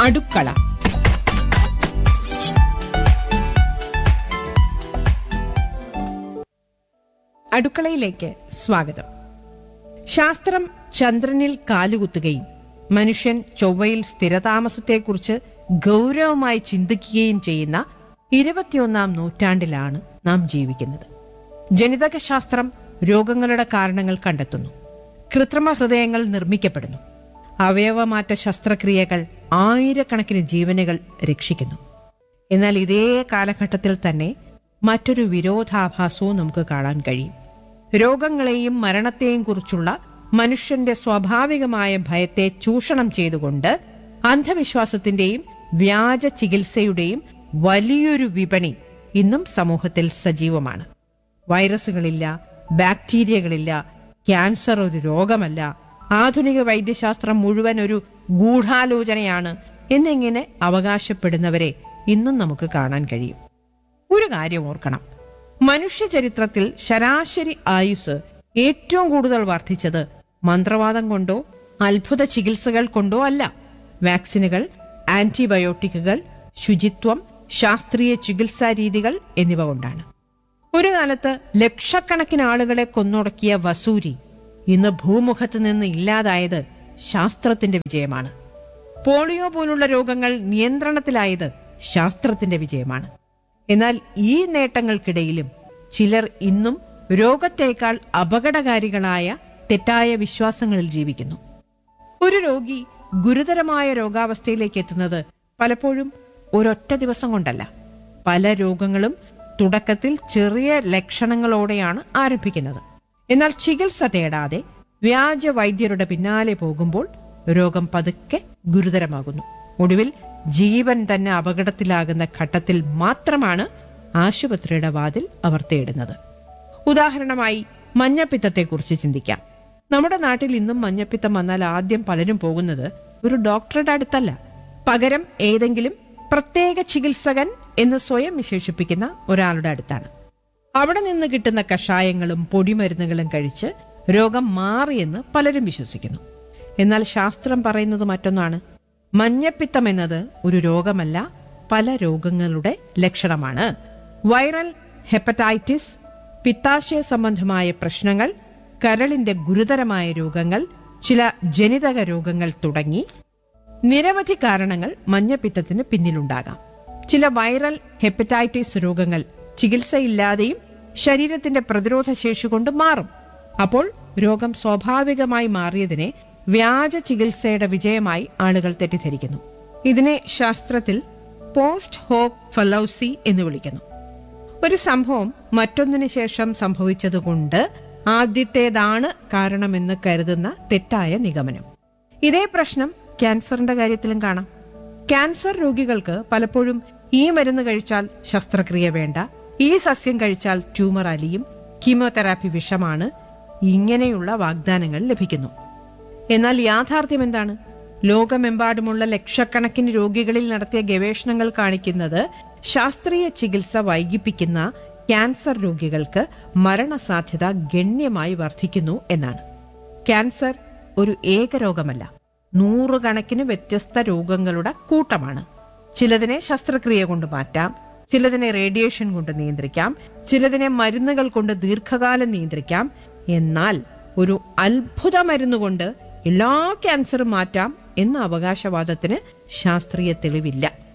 അടുക്കള അടുക്കളയിലേക്ക് സ്വാഗതം ശാസ്ത്രം ചന്ദ്രനിൽ കാലുകുത്തുകയും മനുഷ്യൻ ചൊവ്വയിൽ സ്ഥിരതാമസത്തെക്കുറിച്ച് ഗൗരവമായി ചിന്തിക്കുകയും ചെയ്യുന്ന ഇരുപത്തിയൊന്നാം നൂറ്റാണ്ടിലാണ് നാം ജീവിക്കുന്നത് ജനിതക ശാസ്ത്രം രോഗങ്ങളുടെ കാരണങ്ങൾ കണ്ടെത്തുന്നു കൃത്രിമ ഹൃദയങ്ങൾ നിർമ്മിക്കപ്പെടുന്നു അവയവമാറ്റ ശസ്ത്രക്രിയകൾ ആയിരക്കണക്കിന് ജീവനുകൾ രക്ഷിക്കുന്നു എന്നാൽ ഇതേ കാലഘട്ടത്തിൽ തന്നെ മറ്റൊരു വിരോധാഭാസവും നമുക്ക് കാണാൻ കഴിയും രോഗങ്ങളെയും മരണത്തെയും കുറിച്ചുള്ള മനുഷ്യന്റെ സ്വാഭാവികമായ ഭയത്തെ ചൂഷണം ചെയ്തുകൊണ്ട് അന്ധവിശ്വാസത്തിന്റെയും വ്യാജ ചികിത്സയുടെയും വലിയൊരു വിപണി ഇന്നും സമൂഹത്തിൽ സജീവമാണ് വൈറസുകളില്ല ബാക്ടീരിയകളില്ല ക്യാൻസർ ഒരു രോഗമല്ല ആധുനിക വൈദ്യശാസ്ത്രം മുഴുവൻ ഒരു ഗൂഢാലോചനയാണ് എന്നിങ്ങനെ അവകാശപ്പെടുന്നവരെ ഇന്നും നമുക്ക് കാണാൻ കഴിയും ഒരു കാര്യം ഓർക്കണം മനുഷ്യ ചരിത്രത്തിൽ ശരാശരി ആയുസ് ഏറ്റവും കൂടുതൽ വർദ്ധിച്ചത് മന്ത്രവാദം കൊണ്ടോ അത്ഭുത ചികിത്സകൾ കൊണ്ടോ അല്ല വാക്സിനുകൾ ആന്റിബയോട്ടിക്കുകൾ ശുചിത്വം ശാസ്ത്രീയ ചികിത്സാ രീതികൾ എന്നിവ കൊണ്ടാണ് ഒരു കാലത്ത് ലക്ഷക്കണക്കിന് ആളുകളെ കൊന്നൊടുക്കിയ വസൂരി ഇന്ന് ഭൂമുഖത്ത് നിന്ന് ഇല്ലാതായത് ശാസ്ത്രത്തിന്റെ വിജയമാണ് പോളിയോ പോലുള്ള രോഗങ്ങൾ നിയന്ത്രണത്തിലായത് ശാസ്ത്രത്തിന്റെ വിജയമാണ് എന്നാൽ ഈ നേട്ടങ്ങൾക്കിടയിലും ചിലർ ഇന്നും രോഗത്തേക്കാൾ അപകടകാരികളായ തെറ്റായ വിശ്വാസങ്ങളിൽ ജീവിക്കുന്നു ഒരു രോഗി ഗുരുതരമായ രോഗാവസ്ഥയിലേക്ക് എത്തുന്നത് പലപ്പോഴും ഒരൊറ്റ ദിവസം കൊണ്ടല്ല പല രോഗങ്ങളും തുടക്കത്തിൽ ചെറിയ ലക്ഷണങ്ങളോടെയാണ് ആരംഭിക്കുന്നത് എന്നാൽ ചികിത്സ തേടാതെ വ്യാജ വൈദ്യരുടെ പിന്നാലെ പോകുമ്പോൾ രോഗം പതുക്കെ ഗുരുതരമാകുന്നു ഒടുവിൽ ജീവൻ തന്നെ അപകടത്തിലാകുന്ന ഘട്ടത്തിൽ മാത്രമാണ് ആശുപത്രിയുടെ വാതിൽ അവർ തേടുന്നത് ഉദാഹരണമായി മഞ്ഞപ്പിത്തത്തെക്കുറിച്ച് ചിന്തിക്കാം നമ്മുടെ നാട്ടിൽ ഇന്നും മഞ്ഞപ്പിത്തം വന്നാൽ ആദ്യം പലരും പോകുന്നത് ഒരു ഡോക്ടറുടെ അടുത്തല്ല പകരം ഏതെങ്കിലും പ്രത്യേക ചികിത്സകൻ എന്ന് സ്വയം വിശേഷിപ്പിക്കുന്ന ഒരാളുടെ അടുത്താണ് അവിടെ നിന്ന് കിട്ടുന്ന കഷായങ്ങളും പൊടിമരുന്നുകളും കഴിച്ച് രോഗം മാറിയെന്ന് പലരും വിശ്വസിക്കുന്നു എന്നാൽ ശാസ്ത്രം പറയുന്നത് മറ്റൊന്നാണ് മഞ്ഞപ്പിത്തം എന്നത് ഒരു രോഗമല്ല പല രോഗങ്ങളുടെ ലക്ഷണമാണ് വൈറൽ ഹെപ്പറ്റൈറ്റിസ് പിത്താശയ സംബന്ധമായ പ്രശ്നങ്ങൾ കരളിന്റെ ഗുരുതരമായ രോഗങ്ങൾ ചില ജനിതക രോഗങ്ങൾ തുടങ്ങി നിരവധി കാരണങ്ങൾ മഞ്ഞപ്പിത്തത്തിന് പിന്നിലുണ്ടാകാം ചില വൈറൽ ഹെപ്പറ്റൈറ്റിസ് രോഗങ്ങൾ ചികിത്സയില്ലാതെയും ശരീരത്തിന്റെ പ്രതിരോധ ശേഷി കൊണ്ട് മാറും അപ്പോൾ രോഗം സ്വാഭാവികമായി മാറിയതിനെ വ്യാജ ചികിത്സയുടെ വിജയമായി ആളുകൾ തെറ്റിദ്ധരിക്കുന്നു ഇതിനെ ശാസ്ത്രത്തിൽ പോസ്റ്റ് ഹോക് ഫലൌസി എന്ന് വിളിക്കുന്നു ഒരു സംഭവം മറ്റൊന്നിനു ശേഷം സംഭവിച്ചതുകൊണ്ട് ആദ്യത്തേതാണ് കാരണമെന്ന് കരുതുന്ന തെറ്റായ നിഗമനം ഇതേ പ്രശ്നം ക്യാൻസറിന്റെ കാര്യത്തിലും കാണാം ക്യാൻസർ രോഗികൾക്ക് പലപ്പോഴും ഈ മരുന്ന് കഴിച്ചാൽ ശസ്ത്രക്രിയ വേണ്ട ഈ സസ്യം കഴിച്ചാൽ ട്യൂമർ അലിയും കീമോതെറാപ്പി വിഷമാണ് ഇങ്ങനെയുള്ള വാഗ്ദാനങ്ങൾ ലഭിക്കുന്നു എന്നാൽ യാഥാർത്ഥ്യം എന്താണ് ലോകമെമ്പാടുമുള്ള ലക്ഷക്കണക്കിന് രോഗികളിൽ നടത്തിയ ഗവേഷണങ്ങൾ കാണിക്കുന്നത് ശാസ്ത്രീയ ചികിത്സ വൈകിപ്പിക്കുന്ന ക്യാൻസർ രോഗികൾക്ക് മരണസാധ്യത ഗണ്യമായി വർദ്ധിക്കുന്നു എന്നാണ് ക്യാൻസർ ഒരു ഏക രോഗമല്ല നൂറുകണക്കിന് വ്യത്യസ്ത രോഗങ്ങളുടെ കൂട്ടമാണ് ചിലതിനെ ശസ്ത്രക്രിയ കൊണ്ട് മാറ്റാം ചിലതിനെ റേഡിയേഷൻ കൊണ്ട് നിയന്ത്രിക്കാം ചിലതിനെ മരുന്നുകൾ കൊണ്ട് ദീർഘകാലം നിയന്ത്രിക്കാം എന്നാൽ ഒരു അത്ഭുത മരുന്ന് കൊണ്ട് എല്ലാ ക്യാൻസറും മാറ്റാം എന്ന അവകാശവാദത്തിന് ശാസ്ത്രീയ തെളിവില്ല